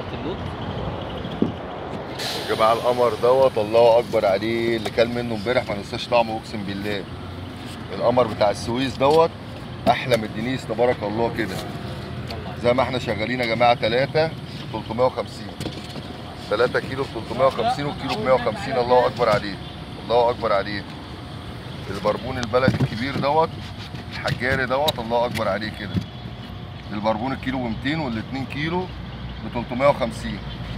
شرط اللوت يا جماعه القمر دوت الله اكبر عليه اللي كان منه امبارح ما ننساش طعمه اقسم بالله القمر بتاع السويس دوت احلى من الدنيس تبارك الله كده زي ما احنا شغالين يا جماعه 3 350 3 كيلو ب 350 والكيلو ب 150 الله اكبر عليه الله اكبر عليه البربون البلدي الكبير دوت الحجاري دوت الله اكبر عليه كده البربون الكيلو ب 200 وال2 كيلو ب 350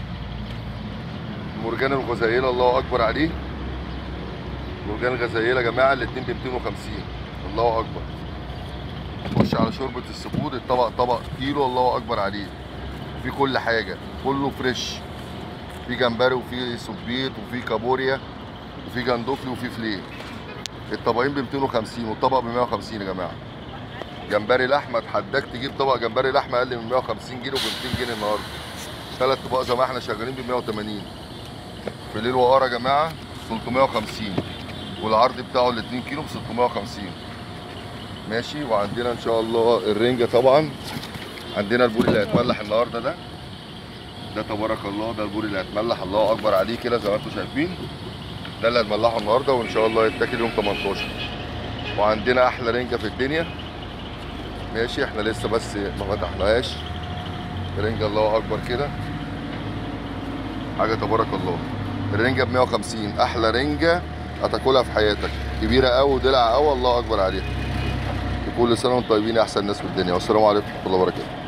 مرجان الغزيله الله اكبر عليه مرجان الغزيله يا جماعه الاثنين ب 250 الله اكبر نخش على شوربه السفود الطبق طبق كيلو الله اكبر عليه في كل حاجه كله فريش في جمبري وفي سبيط وفي كابوريا وفي جندوفلي وفي فليه الطبقين ب 250 والطبق ب 150 يا جماعه جمبري لحمه اتحداك تجيب طبق جمبري لحمه اقل من 150 جنيه وب 200 جنيه النهارده ثلاث طبق زي ما احنا شغالين ب 180 فيليه الوقار يا جماعه 350 والعرض بتاعه ال 2 كيلو ب 650 ماشي وعندنا ان شاء الله الرنجه طبعا عندنا البوري اللي هيتملح النهارده ده ده تبارك الله ده البوري اللي هيتملح الله اكبر عليه كده زي ما انتم شايفين ده اللي هنملحه النهارده وان شاء الله يتاكل يوم 18 وعندنا احلى رنجه في الدنيا ماشي احنا لسه بس ما فتحناهاش رنجه الله اكبر كده حاجه تبارك الله الرنجه ب 150 احلى رنجه هتاكلها في حياتك كبيره قوي ودلع قوي الله اكبر عليها وكل سنه وانتم طيبين يا احسن ناس في الدنيا والسلام عليكم ورحمه الله وبركاته